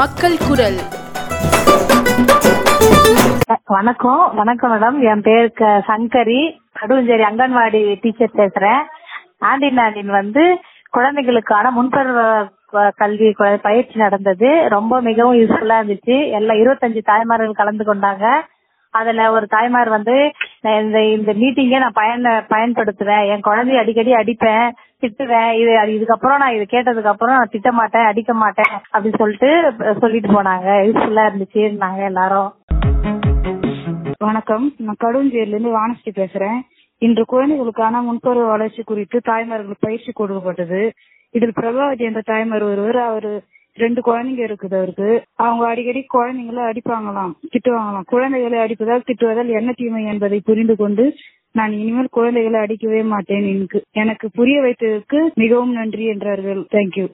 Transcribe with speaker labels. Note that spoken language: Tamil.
Speaker 1: மக்கள் குரல்
Speaker 2: வணக்கம் வணக்கம் மேடம் என் பேர் க- சங்கரி கடுவஞ்சேரி அங்கன்வாடி டீச்சர் பேசுறேன் ஆண்டின் ஆண்டின் வந்து குழந்தைகளுக்கான முன்பருவ க- கல்வி கு- பயிற்சி நடந்தது ரொம்ப மிகவும் யூஸ்ஃபுல்லா இருந்துச்சு எல்லா இருபத்தஞ்சு தாய்மார்கள் கலந்து கொண்டாங்க அதுல ஒரு தாய்மார் வந்து நான் இந்த இந்த மீட்டிங்கை நான் பயன் பயன்படுத்துவேன் என் குழந்தைய அடிக்கடி அடிப்பேன் திட்டுவேன் இது அது இதுக்கப்புறம் நான் இது கேட்டதுக்கு அப்புறம் நான் திட்ட மாட்டேன் அடிக்க மாட்டேன் அப்படின்னு சொல்லிட்டு சொல்லிட்டு போனாங்க யூஸ்ஃபுல்லா இருந்துச்சு நாங்க எல்லாரும்
Speaker 3: வணக்கம் நான் கடுஞ்சேரியில இருந்து வானஸ்ரீ பேசுறேன் இன்று குழந்தைகளுக்கான முன்பருவ வளர்ச்சி குறித்து தாய்மார்களுக்கு பயிற்சி கொடுக்கப்பட்டது இதில் பிரபாவதி என்ற தாய்மார் ஒருவர் அவரு ரெண்டு குழந்தைங்க இருக்குது அவருக்கு அவங்க அடிக்கடி குழந்தைங்களை அடிப்பாங்களாம் திட்டுவாங்களாம் குழந்தைகளை அடிப்பதால் திட்டுவதால் என்ன தீமை என்பதை புரிந்து கொண்டு நான் இனிமேல் குழந்தைகளை அடிக்கவே மாட்டேன் எனக்கு எனக்கு புரிய வைத்ததற்கு மிகவும் நன்றி என்றார்கள் தேங்க்யூ